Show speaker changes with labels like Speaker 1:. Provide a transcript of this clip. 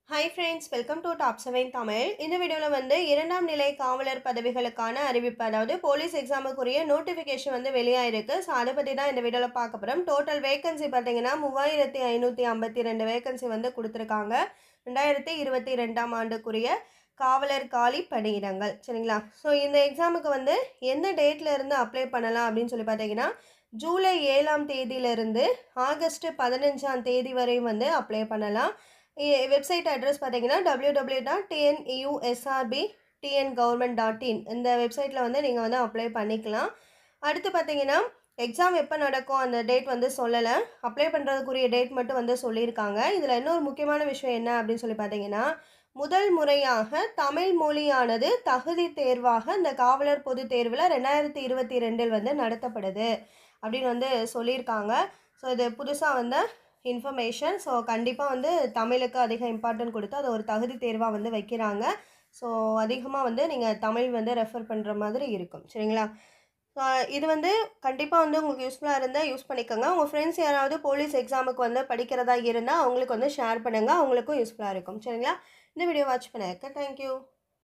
Speaker 1: hi friends welcome to top seven Tamil இந்த வீடியோவில் வந்து இரண்டாம் நிலை காவலர் பதவிகளுக்கான அறிவிப்பு அதாவது போலீஸ் எக்ஸாமுக்குரிய நோட்டிஃபிகேஷன் வந்து வெளியாயிருக்கு ஸோ அதை பற்றி தான் இந்த வீடியோவில் பார்க்க போகிறோம் டோட்டல் வேகன்சி பார்த்தீங்கன்னா மூவாயிரத்தி ஐநூற்றி ஐம்பத்தி ரெண்டு வேகன்சி வந்து கொடுத்துருக்காங்க ரெண்டாயிரத்தி இருபத்தி ரெண்டாம் ஆண்டுக்குரிய காவலர் காலி பணியிடங்கள் சரிங்களா ஸோ இந்த எக்ஸாமுக்கு வந்து எந்த டேட்ல இருந்து அப்ளை பண்ணலாம் அப்படின்னு சொல்லி பார்த்தீங்கன்னா ஜூலை ஏழாம் தேதியிலிருந்து ஆகஸ்ட் பதினஞ்சாம் தேதி வரையும் வந்து அப்ளை பண்ணலாம் வெப்சைட் அட்ரஸ் பார்த்தீங்கன்னா W W dot TNUSRB TN government dot in இந்த வெப்சைட்டில் வந்து நீங்கள் வந்து அப்ளை பண்ணிக்கலாம் அடுத்து பார்த்தீங்கன்னா எக்ஸாம் எப்போ நடக்கும் அந்த டேட் வந்து சொல்லலை அப்ளை பண்ணுறதுக்குரிய டேட் மட்டும் வந்து சொல்லியிருக்காங்க இதில் இன்னொரு முக்கியமான விஷயம் என்ன அப்படின்னு சொல்லி பார்த்தீங்கன்னா முதல் முறையாக தமிழ் மொழியானது தகுதி தேர்வாக இந்த காவலர் பொது தேர்வில் ரெண்டாயிரத்தி இருபத்தி ரெண்டில் வந்து நடத்தப்படுது அப்படின்னு வந்து சொல்லியிருக்காங்க ஸோ இது புதுசாக வந்த இன்ஃபர்மேஷன் ஸோ கண்டிப்பாக வந்து தமிழுக்கு அதிக இம்பார்ட்டன்ட் கொடுத்து அதை ஒரு தகுதி தேர்வாக வந்து வைக்கிறாங்க ஸோ அதிகமாக வந்து நீங்கள் தமிழ் வந்து ரெஃபர் பண்ணுற மாதிரி இருக்கும் சரிங்களா ஸோ இது வந்து கண்டிப்பாக வந்து உங்களுக்கு யூஸ்ஃபுல்லாக இருந்தால் யூஸ் பண்ணிக்கோங்க உங்கள் ஃப்ரெண்ட்ஸ் யாராவது போலீஸ் எக்ஸாமுக்கு வந்து படிக்கிறதா இருந்தால் அவங்களுக்கு வந்து ஷேர் பண்ணுங்கள் அவங்களுக்கும் யூஸ்ஃபுல்லாக இருக்கும் சரிங்களா இந்த வீடியோ வாட்ச் பண்ண தேங்க்யூ